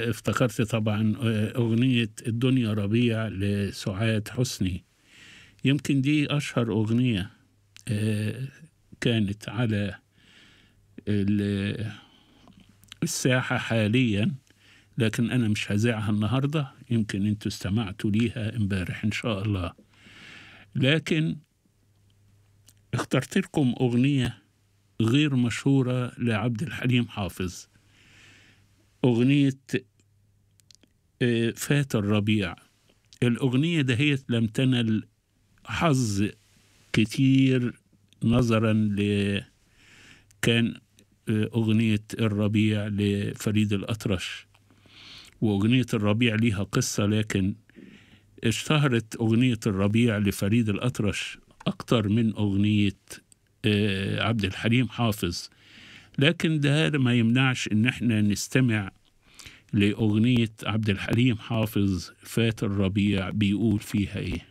افتكرت طبعا أغنية الدنيا ربيع لسعاد حسني يمكن دي أشهر أغنية كانت على الساحة حاليا لكن أنا مش هذاعها النهاردة يمكن أنتوا استمعتوا ليها امبارح إن شاء الله لكن اخترت لكم أغنية غير مشهورة لعبد الحليم حافظ أغنية فات الربيع الأغنية دهيت لم تنل حظ كتير نظرا ل كان أغنية الربيع لفريد الأطرش وأغنية الربيع ليها قصة لكن اشتهرت أغنية الربيع لفريد الأطرش أكتر من أغنية عبد الحليم حافظ لكن ده ما يمنعش إن احنا نستمع لأغنية عبد الحليم حافظ فات الربيع بيقول فيها إيه